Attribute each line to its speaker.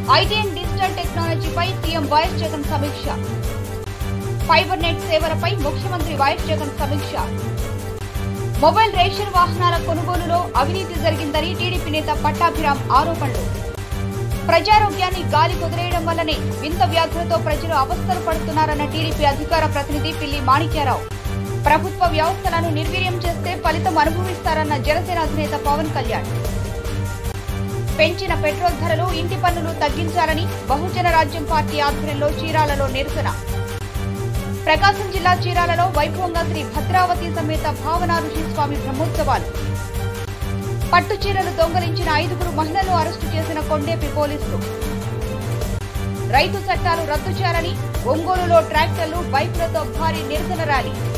Speaker 1: IT and digital టెక్నాలజీపై CM YS Jagan సమీక్ష fiber net సేవలపై ముఖ్యమంత్రి వైఎస్ జగన్ సమీక్ష మొబైల్ రేషన్ వాహనాల కొనుగోలులో అవినీతి జరిగిందని టీడీపీ నేత పట్టాభిరామ్ ఆరోపణలు ప్రజారోగ్యాన్ని గాలి కుదిరేయడం వల్లనే వింత వ్యాధులతో ప్రజలు అవస్థలు పడుతున్నారన్న టీడీపీ అధికార ప్రతినిధి పిల్లి మాణిక్యారావు ప్రభుత్వ వ్యవస్థలను నిర్వీర్యం చేస్తే ఫలితం అనుభవిస్తారన్న జనసేన అధినేత పవన్ కళ్యాణ్ పెంచిన పెట్రోల్ ధరలు ఇంటి పన్నులు తగ్గించాలని బహుజన రాజ్యం పార్టీ ఆధ్వర్యంలో చీరాలలో నిరసన ప్రకాశం జిల్లా చీరాలలో వైభవంగా శ్రీ భద్రావతి సమేత భావనా ఋషి స్వామి బ్రహ్మోత్సవాలు పట్టు చీరలు దొంగలించిన ఐదుగురు మహిళలు అరెస్టు చేసిన కొండేపి పోలీసులు రైతు చట్టాలు రద్దు చేయాలని ఒంగోలులో ట్రాక్టర్లు బైకులతో భారీ నిరసన ర్యాలీ